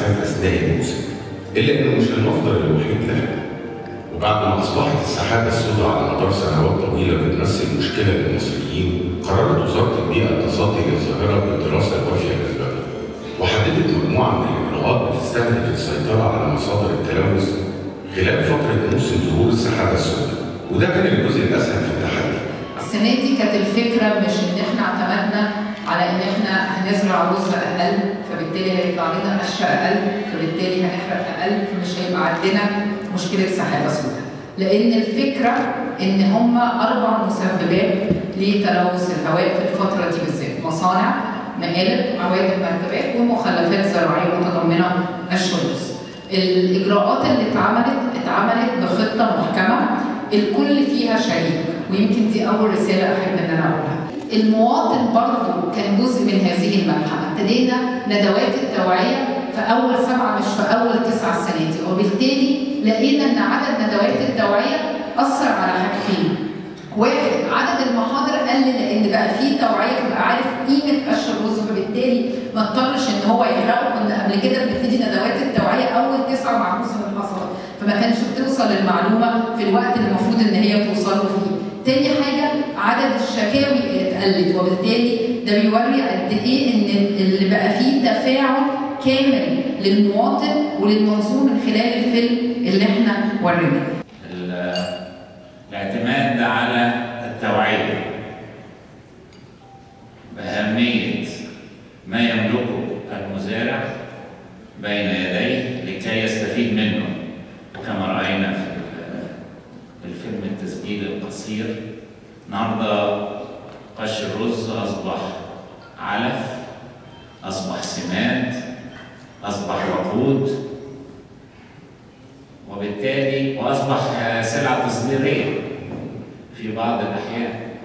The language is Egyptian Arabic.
السحاب اثناء الموسم الا انه مش المصدر الوحيد لها وبعد ما اصبحت السحابه السوداء على مدار سنوات طويله بتمثل مشكله للمصريين قررت وزاره البيئه التصدي للظاهره بالدراسه الوافيه لاسبابها وحددت مجموعه من الاجراءات بتستهدف السيطره على مصادر التلوث خلال فتره موسم ظهور السحابه السوداء وده كان الجزء الاسهل في التحدي السنه دي كانت الفكره مش ان احنا اعتمدنا على ان احنا هنزرع رز اقل فبالتالي هيطلع لنا قش اقل فبالتالي هنحرق اقل فمش هيبقى عندنا مشكله سحابه سوداء لان الفكره ان هم اربع مسببات لتلوث الهواء في الفتره دي بالذات مصانع مقالب مواد المركبات ومخلفات زراعيه متضمنه قش الرز الاجراءات اللي اتعملت اتعملت بخطه محكمه الكل فيها شريك ويمكن دي اول رساله احب ان انا اقولها المواطن برضه كان جزء من هذه الملحمه ابتدينا ندوات التوعيه في اول سبعه مش في اول تسعه السنه دي وبالتالي لقينا ان عدد ندوات التوعيه اثر على حاجتين واحد عدد المحاضر قل لان بقى في توعيه فبقى عارف قيمه قش الرز فبالتالي ما اضطرش ان هو يحرقه كنا قبل كده بنبتدي ندوات التوعيه اول تسعه مع موسم الحصاد فما كانش بتوصل المعلومه في الوقت اللي المفروض ان هي توصل له فيه. تاني حاجه عدد الشكاوي اتقلت وبالتالي ده بيوري قد ايه ان اللي بقى فيه تفاعل كامل للمواطن وللمنظور من خلال الفيلم اللي احنا وريناه. الاعتماد على التوعيه باهميه ما يملكه المزارع بين يديه لكي يستفيد منه وكما راينا في الفيلم التسجيل القصير النهارده قش الرز اصبح علف اصبح سماد اصبح وقود وبالتالي واصبح سلعه تصديريه في بعض الاحيان